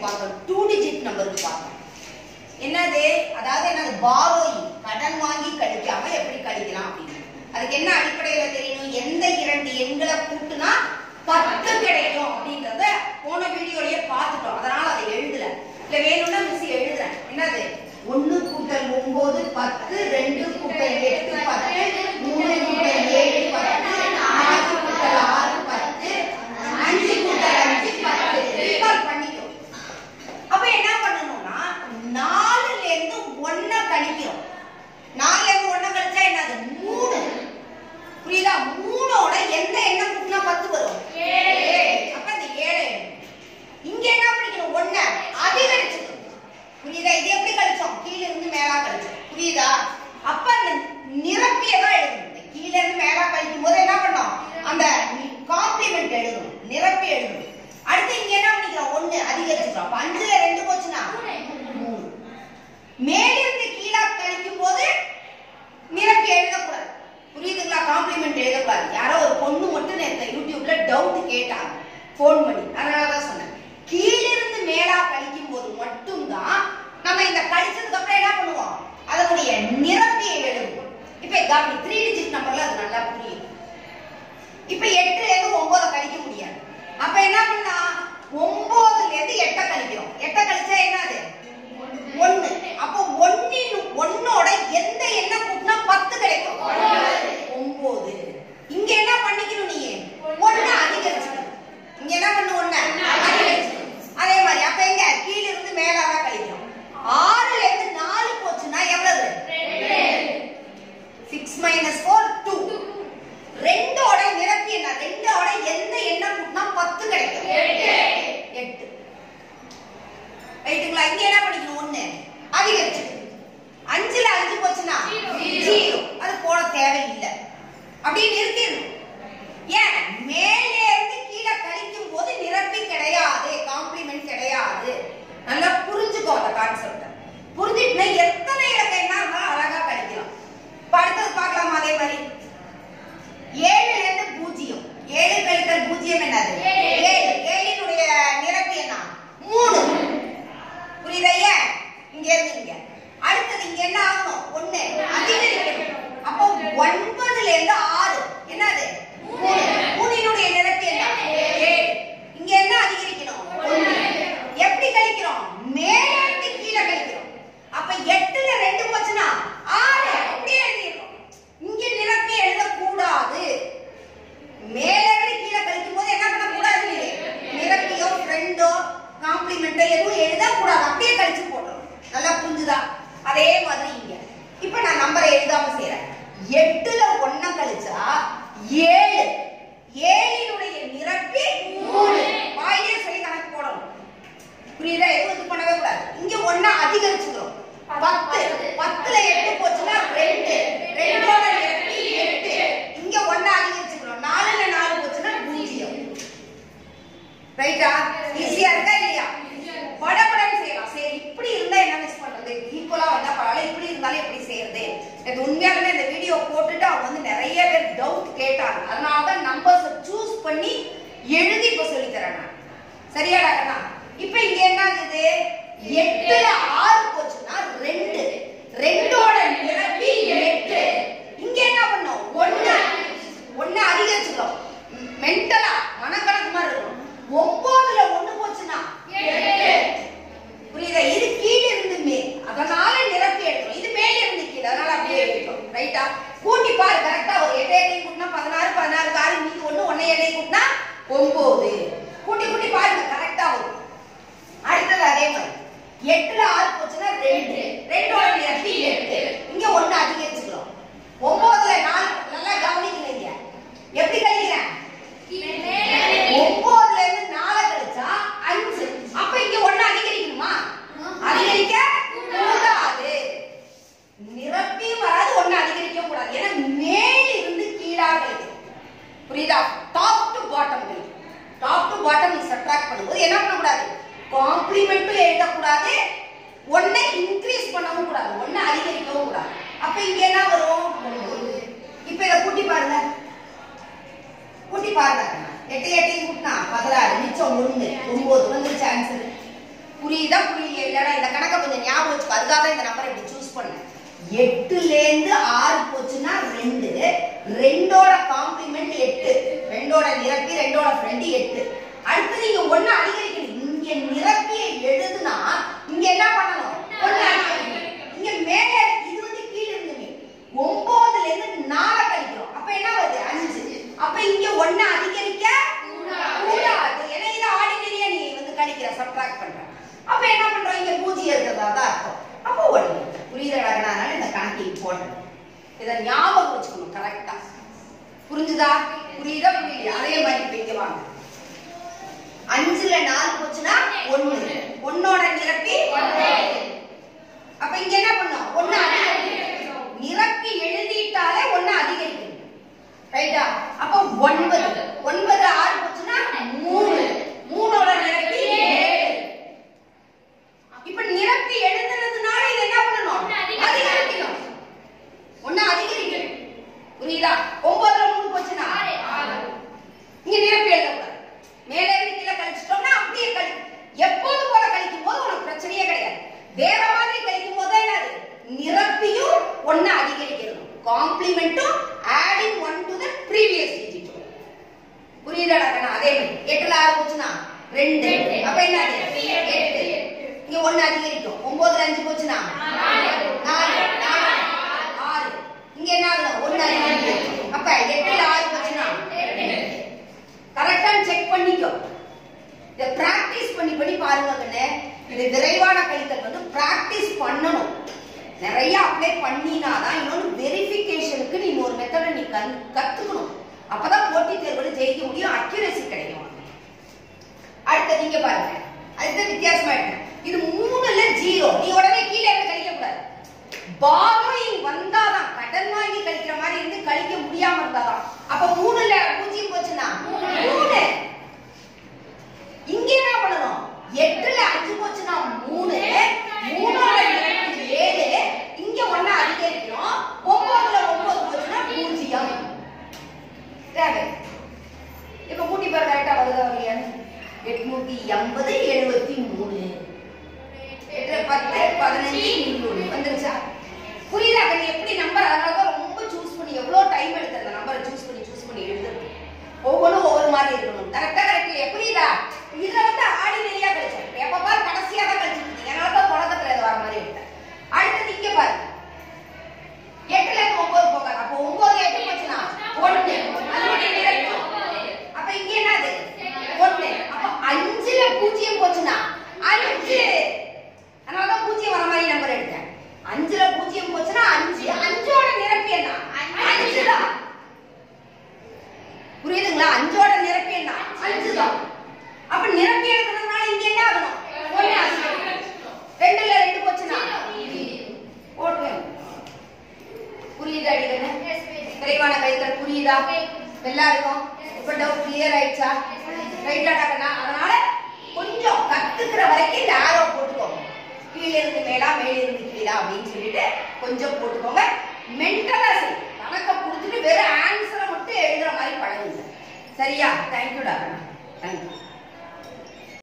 பார்த்தோம் two digit நம்பருக்கு பார்த்தோம் என்னது அதாவது என்னது பாரோயிங் கடன் வாங்கி கழிக்காம எப்படி கழிக்கலாம் அப்படின்னு அதுக்கு என்ன அடிப்படையில தெரியணும் எந்த இரண்டு எண்களை கூட்டுனா பத்து கிடைக்கும் அப்படின்றத போன வீடியோலயே பார்த்துட்டோம் அதனால அதை எழுதல இல்ல வேணும்னா மிஸ் எழுதுறேன் என்னது ஒண்ணு கூட்டல் ஒன்பது பத்து ரெண்டு கூட்டல் எட்டு பத்து மூணு கூட்டல் ஏழு பத்து நாலு கூட்டல் ஆறு பத்து அஞ்சு கூட்டல் அஞ்சு பத்து ரீகால் பண்ணிக்கோ அப்ப என்ன பண்ணணும்னா நாலுல இருந்து ஒன்ன கழிக்கிறோம் நாலுல இருந்து ஒன்ன கழிச்சா என்னது மூணு புரியுதா மூணோட எந்த எண்ணம் கூட்டினா பத்து வரும் ஏழு. அப்ப இந்த ஏழை இங்க என்ன பண்ணிக்கணும் ஒன்ன அதிகரிச்சுக்கணும் புரியுதா இது எப்படி கழிச்சோம் கீழ இருந்து மேலா கழிச்சோம் புரியுதா அப்ப அந்த நிரப்பியதான் எழுதணும் இந்த கீழ இருந்து மேலா கழிக்கும் போது என்ன பண்ணோம் அந்த காம்ப்ளிமெண்ட் எழுதணும் நிரப்பி எழுதணும் அடுத்து இங்க என்ன பண்ணிக்கிறோம் ஒண்ணு அதிகரிச்சுக்கிறோம் அப்ப அஞ்சுல ரெண்டு போச்சுன்னா மூணு மேலிருந்து கீழா கழிக்கும் போது நிரப்பி எழுதக்கூடாது புரியுதுங்களா காம்ப்ளிமெண்ட் எழுதக்கூடாது யாரோ ஒரு பொண்ணு மட்டும் நேற்று யூடியூப்ல டவுட் கேட்டாங்க ஃபோன் பண்ணி அதனால தான் சொன்னேன் கீழிருந்து மேலா கழிக்கும் போது மட்டும்தான் நம்ம இந்த கழிச்சதுக்கு அப்புறம் என்ன பண்ணுவோம் அதனுடைய நிரப்பியை எழுதுவோம் இப்ப கவனி த்ரீ டிஜிட் நம்பர்ல அது நல்லா புரியும் இப்ப எட்டுல இருந்து ஒன்பதை கழிக்க முடியாது அப்ப என்ன பண்ணா ஒன்பதுல இருந்து எட்டை கழிக்கிறோம் எட்டை கழிச்சா என்னது ஒண்ணு அப்போ ஒன்னின் ஒன்னோட எந்த எண்ணம் கூட்டினா பத்து கிடைக்கும் ஒன்பது இங்க என்ன பண்ணிக்கணும் நீ ஒண்ணு அதிகரிச்சுக்கணும் இங்க என்ன பண்ணு ஒண்ணு அதிகரிச்சுக்கணும் அதே மாதிரி அப்ப எங்க கீழ இருந்து மேலாதான் கழிக்கிறோம் ஆறுல இருந்து நாலு போச்சுன்னா எவ்வளவு சிக்ஸ் மைனஸ் ஃபோர் டூ ரெண்டோட நிரப்பி என்ன ரெண்டோட எந்த எண்ணம் கூட்டினா பத்து கிடைக்கும் எட்டு ரைட்டுங்களா இங்க என்ன பண்ணிக்கணும் ஒண்ணு அதிகரிச்சு அஞ்சுல அஞ்சு போச்சுன்னா ஜீரோ அது போட தேவையில்லை அப்படியே நிறுத்திடணும் ஏன் மேலே இருந்து கீழே கழிக்கும் போது நிரப்பி கிடையாது காம்ப்ளிமெண்ட் கிடையாது நல்லா புரிஞ்சுக்கோ அந்த கான்செப்ட் புரிஞ்சுட்டுனா எத்தனை இலக்க என்ன இருந்தாலும் அழகா கழிக்கலாம் இப்ப அடுத்தது பார்க்கலாமா அதே மாதிரி ஏழுல இருந்து பூஜ்ஜியம் ஏழு கழித்தல் பூஜ்ஜியம் என்னது ஏழு ஏழினுடைய நிரப்பி என்ன மூணு புரியுதா ஏன் இங்க இருந்து இங்க அடுத்தது இங்க என்ன ஆகணும் ஒண்ணு அதிகரிக்கணும் அப்போ ஒன்பதுல இருந்து ஆறு என்னது மூணு மூணினுடைய நிரப்பி என்ன ஏழு இங்க என்ன அதிகரிக்கணும் ஒண்ணு எப்படி கழிக்கிறோம் மேல இருந்து கீழே கழிக்கிறோம் அப்ப எட்டுல ரெண்டு போச்சுன்னா ஆறு அப்படியே எழுதிடுறோம் இங்க நிரப்பி எழுதக்கூடாது மேல இருந்து கீழே கழிக்கும் போது என்ன பண்ணக்கூடாது நிரப்பியோ ஃப்ரெண்டோ காம்ப்ளிமெண்டோ எதுவும் எழுதக்கூடாது அப்படியே கழிச்சு போட்டுரும் நல்லா புரிஞ்சுதா அதே மாதிரி இங்க இப்ப நான் நம்பரை எழுதாம செய்யறேன் எட்டுல ஒன்ன கழிச்சா ஏழு ஏழினுடைய நிரப்பி மூணு வாயிலே சொல்லி கணக்கு போடணும் புரியுதா எதுவும் இது பண்ணவே கூடாது இங்க ஒண்ணா அதிகரிச்சுக்கிறோம் பத்து பத்துல எட்டு போச்சுன்னா ரெண்டு ரெண்டோட நிரப்பி எட்டு இங்க ஒண்ணா அதிகரிச்சுக்கிறோம் நாலுல நாலு போச்சுன்னா பூஜ்ஜியம் ரைட்டா ஈஸியா இருக்கா இல்லையா படபடன்னு செய்யலாம் சரி இப்படி இருந்தா என்ன மிஸ் பண்றது ஈக்குவலா வந்தா பரவாயில்ல இப்படி இருந்தாலும் எப்படி செய்யறது இது உண்மையாலுமே இந்த வீடியோ போட்டுட்டு அவங்க வந்து நிறைய பேர் டவுட் கேட்டாங்க அதனால தான் நம்பர்ஸ் சூஸ் பண்ணி எழுதி இப்ப சொல்லி தரேன் நான் சரியாடா கண்ணா இப்ப இங்க என்ன ஆகுது எட்டுல ஆறு போச்சுன்னா ரெண்டு ரெண்டோட நிரப்பி எட்டு இங்க என்ன பண்ணோம் ஒண்ணு ஒண்ணு அதிகரிச்சுக்கிறோம் மென்டலா மனக்கணக்கு மாதிரி இருக்கும் ஒன்பதுல ஒண்ணு போச்சுன்னா புரியுதா இது கீழே இருந்து மேல் அதனால நிரப்பி எடுக்கணும் இது மேல இருந்து கீழே அதனால அப்படியே எடுக்கணும் ரைட்டா கூட்டி பாரு கரெக்டா ஒரு எட்டு எட்டையும் கூட்டினா பதினாறு பதினாறு ஆறு மீதி ஒண்ணு ஒன்னே எட்டையும் கூட்டினா ஒன்பது கூட்டி கூட்டி பாருங்க கரெக்டா வரும் அடுத்தது அதே மாதிரி எட்டுல ஆறு போச்சுன்னா ரெண்டு ரெண்டோட நிரப்பி எட்டு இங்க ஒண்ணு அதிகரிச்சுக்கிறோம் ஒன்பதுல நாலு நல்லா கவனிக்கணும் எப்படி கழிக்கிறேன் ஒன்பதுல இருந்து நாலு கழிச்சா அஞ்சு அப்ப இங்க ஒண்ணு அதிகரிக்கணுமா அதிகரிக்க கூடாது நிரப்பியும் வராது ஒண்ணு அதிகரிக்க கூடாது ஏன்னா மேல் இருந்து கீழா கழிக்கும் புரியுதா டாப் டு பாட்டம் கழிக்கும் டாப் டு பாட்டம் நீ சப்ட்ராக்ட் பண்ணும்போது என்ன பண்ணக்கூடாது காம்ப்ளிமெண்ட்டும் எழுதக்கூடாது ஒன்னை இன்க்ரீஸ் பண்ணவும் கூடாது ஒன்னை அதிகரிக்கவும் கூடாது அப்ப இங்க என்ன வரும் இப்ப இத கூட்டி பாருங்க கூட்டி பாருங்க எட்டு எட்டையும் கூட்டினா பதினாறு மிச்சம் ஒண்ணு ஒன்பது வந்துருச்சு ஆன்சர் புரியுதா புரியலையா இல்லடா இந்த கணக்கை கொஞ்சம் ஞாபகம் வச்சுக்கோ அதுக்காக தான் இந்த நம்பரை இப்படி சூஸ் பண்ணேன் எட்டுல இருந்து ஆறு போச்சுன்னா ரெண்டு ரெண்டோட காம்ப்ளிமெண்ட் எட்டு ரெண்டோட நிரப்பி ரெண்டோட ஃப்ரெண்டு எட்டு அடுத்து நீங்க ஒண்ணு அதிகரிக்கணும் இங்க நிரப்பிய எழுதுனா இங்க என்ன பண்ணணும் ஒண்ணு அதிகரிக்கணும் இங்க மேல இது வந்து கீழ இருந்துமே ஒன்பதுல இருந்து நாலை கழிக்கிறோம் அப்ப என்ன வருது அஞ்சு அப்ப இங்க ஒண்ணு அதிகரிக்க கூடாது ஏன்னா இது ஆர்டினரியா நீ வந்து கழிக்கிற சப்ட்ராக்ட் பண்ற அப்ப என்ன பண்றோம் இங்க பூஜ்ஜியம் இருக்கிறதா தான் அர்த்தம் அப்போ ஒண்ணு புரியுதா அதனால இந்த கணக்கை போடுறேன் இதை ஞாபகம் வச்சுக்கணும் கரெக்டா புரிஞ்சுதா புரியுதா புரியலையா அதே மாதிரி இப்ப இங்க வாங்க அஞ்சுல நாலு போச்சுன்னா ஒண்ணு ஒன்னோட நிரப்பி அப்ப இங்க என்ன பண்ணோம் ஒண்ணு அதிகரிக்கணும் நிரப்பி எழுதிட்டாலே ஒண்ணு அதிகரிக்கணும் ரைட்டா அப்ப ஒன்பது ஒன்பது ஆறு போச்சுன்னா மூணு மூணோட நிரப்பி ஏழு இப்ப நிரப்பி எழுதுனதுனால இது என்ன பண்ணணும் அதிகரிக்கணும் ஒண்ணு அதிகரிக்கணும் புரியுதா ஒன்பதுல மூணு போச்சுன்னா இங்க நிரப்பி எழுதக்கூடாது மேலே இருந்து கீழே கழிச்சிட்டோம்னா அப்படியே கழி எப்போது போல கழிக்கும் போது உனக்கு பிரச்சனையே கிடையாது வேற மாதிரி கழிக்கும் போது என்னது நிரப்பியும் ஒண்ணு அதிகரிக்கிறது காம்ப்ளிமெண்ட்டும் adding one to the previous digit புரியுதாடா கண்ணா அதே மாதிரி எட்டுல ஆறு போச்சுன்னா ரெண்டு அப்ப என்னது எட்டு இங்க ஒண்ணு அதிகரிக்கும் ஒன்பதுல அஞ்சு போச்சுன்னா நாலு நாலு ஆறு இங்க என்ன ஆகும் ஒண்ணு அதிகரிக்கும் அப்ப எட்டுல ஆறு போச்சுன்னா கரெக்டா செக் பண்ணிக்கோ இத பிராக்டிஸ் பண்ணி பண்ணி பாருங்க கண்ணே இது விரைவான கழித்தல் வந்து பிராக்டிஸ் பண்ணணும் நிறைய அப்ளை பண்ணினாதான் இன்னொன்று வெரிஃபிகேஷனுக்கு நீ ஒரு மெத்தடை நீ கன் கத்துக்கணும் அப்பதான் போட்டித் தேர்வுல ஜெயிக்க முடியும் அக்யூரசி கிடைக்கும் அடுத்தது இங்க பாருங்க அடுத்த வித்தியாசமா இருக்கு இது மூணுல ஜீரோ நீ உடனே கீழே இருந்து கழிக்க கூடாது பாரோயிங் வந்தாதான் கடன் வாங்கி கழிக்கிற மாதிரி இருந்து கழிக்க முடியாம இருந்தாதான் அப்ப மூணுல பூஜ்ஜியம் போச்சுன்னா மூணு இங்க என்ன பண்ணணும் எட்டுல அஞ்சு போச்சுன்னா மூணு மூணோட நிரப்பி ஏழு இங்க ஒண்ணு அதிகரிக்கிறோம் ஒன்பதுல ஒன்பது போச்சுன்னா பூஜ்ஜியம் தேவை இப்ப கூட்டி பாரு கரெக்டா வருதா இல்லையான்னு எட்நூத்தி எண்பது எழுபத்தி மூணு எட்டு பத்து பதினஞ்சு இருநூறு வந்துருச்சா புரியுதா நீ எப்படி நம்பர் அதனால தான் ரொம்ப சூஸ் பண்ணி எவ்வளவு டைம் எடுத்து அந்த நம்பரை சூஸ் பண்ணி சூஸ் பண்ணி எழுதுறது ஒவ்வொன்றும் ஒவ்வொரு மாதிரி இருக்கணும் கரெக்டா கரெக்ட் இல்லையா புரியுதா இதுல வந்து ஆர்டினரியா கழிச்சேன் எப்ப பாரு கடைசியா தான் கழிச்சிட்டு இருந்தீங்க அதனால தான் தொடக்கத்துல இது வர மாதிரி எடுத்தேன் அடுத்தது இங்க பாரு எட்டுல இருந்து ஒன்பது போகாது அப்போ ஒன்பதுல எட்டு போச்சுன்னா ஒண்ணு அதனுடைய நிரப்பு அப்ப இங்க என்னது ஒண்ணு அப்ப அஞ்சுல பூஜ்ஜியம் போச்சுன்னா அஞ்சு அதனாலதான் பூஜ்ஜியம் வர மாதிரி நம்பர் எடுத்தேன் அஞ்சுல பூஜ்ஜியம் போச்சுன்னா அஞ்சு அஞ்சோட நிரப்பி என்ன அஞ்சுதான் புரியுதுங்களா அஞ்சோட நிரப்பி என்ன அஞ்சுதான் அப்ப நிரப்பி எடுக்கணும்னால இங்க என்ன ஆகணும் ஒண்ணு ஆகணும். ரெண்டுல ரெண்டு போச்சுன்னா போட்டுவேன் புரியுதா அடிக்கண்ணு விரைவான கைத்தல் புரியுதா எல்லாருக்கும் இப்ப டவுட் கிளியர் ஆயிடுச்சா ரைட்டா கண்ணா அதனால கொஞ்சம் கத்துக்கிற வரைக்கும் இந்த ஆரோ போட்டுக்கோங்க கீழே இருந்து மேலா மேலே இருந்து கீழா அப்படின்னு சொல்லிட்டு கொஞ்சம் போட்டுக்கோங்க மென்டலா சரி கணக்கை கொடுத்துட்டு வெறும் ஆன்சரை மட்டும் எழுதுற மாதிரி பழகுங்க சரியா தேங்க்யூடா கண்ணா தேங்க்யூ